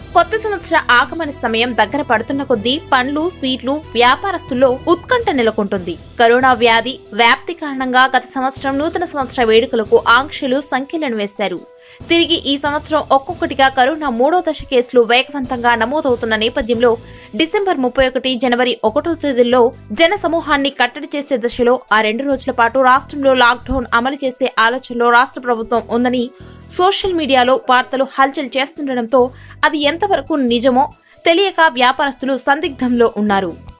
కొత్త సంవత్సర ఆగమన సమయం దగ్గర పడుతున్న కొద్దీ పండ్లు స్వీట్లు వ్యాపారస్తుల్లో ఉత్కంఠ నెలకొంటుంది కరోనా వ్యాధి వ్యాప్తి కారణంగా గత సంవత్సరం నూతన సంవత్సర వేడుకలకు ఆంక్షలు సంఖ్యలను వేశారు తిరిగి ఈ సంవత్సరం ఒక్కొక్కటిగా కరోనా మూడో దశ కేసులు వేగవంతంగా నమోదవుతున్న నేపథ్యంలో డిసెంబర్ ముప్పై ఒకటి జనవరి ఒకటో తేదీల్లో జన సమూహాన్ని కట్టడి చేసే దశలో ఆ రెండు రోజుల పాటు రాష్ట్రంలో లాక్డౌన్ అమలు చేసే ఆలోచనలో రాష్ట్ర ప్రభుత్వం ఉందని సోషల్ మీడియాలో వార్తలు హల్చల్ చేస్తుండటంతో అది ఎంతవరకు నిజమో తెలియక వ్యాపారస్తులు సందిగ్ధంలో ఉన్నారు